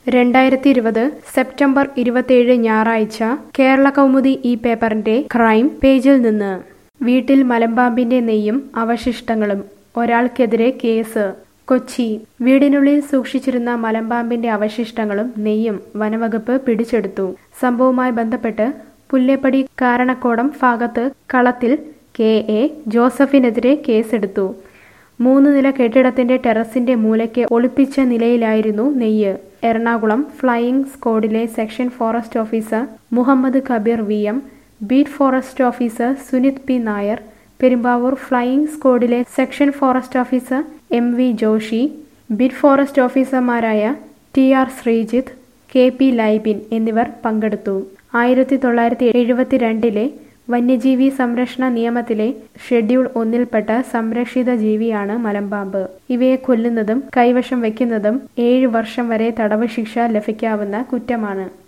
രണ്ടായിരത്തി ഇരുപത് സെപ്റ്റംബർ ഇരുപത്തിയേഴ് ഞായറാഴ്ച കേരള കൗമുദി ഈ പേപ്പറിന്റെ ക്രൈം പേജിൽ നിന്ന് വീട്ടിൽ മലമ്പാമ്പിന്റെ നെയ്യും അവശിഷ്ടങ്ങളും ഒരാൾക്കെതിരെ കേസ് കൊച്ചി വീടിനുള്ളിൽ സൂക്ഷിച്ചിരുന്ന മലമ്പാമ്പിന്റെ അവശിഷ്ടങ്ങളും നെയ്യും വനവകുപ്പ് പിടിച്ചെടുത്തു സംഭവവുമായി ബന്ധപ്പെട്ട് പുല്ലേപ്പടി കാരണക്കോടം ഭാഗത്ത് കളത്തിൽ കെ എ ജോസഫിനെതിരെ കേസെടുത്തു മൂന്ന് നില കെട്ടിടത്തിന്റെ ടെറസിന്റെ മൂലയ്ക്ക് ഒളിപ്പിച്ച നിലയിലായിരുന്നു നെയ്യ് എറണാകുളം ഫ്ലൈയിംഗ് സ്ക്വാഡിലെ section forest officer Muhammad Kabeer V M beat forest officer Sunith P Nair Perumbavoor flying സ്ക്വാഡിലെ section forest officer M V Joshy beat forest ഓഫീസർമാരായ T R Sreejith K P Laibin എന്നിവർ പങ്കെടുത്തു ആയിരത്തി തൊള്ളായിരത്തി എഴുപത്തിരണ്ടിലെ വന്യജീവി സംരക്ഷണ നിയമത്തിലെ ഷെഡ്യൂൾ ഒന്നിൽപ്പെട്ട സംരക്ഷിത ജീവിയാണ് മലമ്പാമ്പ് ഇവയെ കൊല്ലുന്നതും കൈവശം വയ്ക്കുന്നതും ഏഴ് വർഷം വരെ തടവ് ശിക്ഷ ലഭിക്കാവുന്ന കുറ്റമാണ്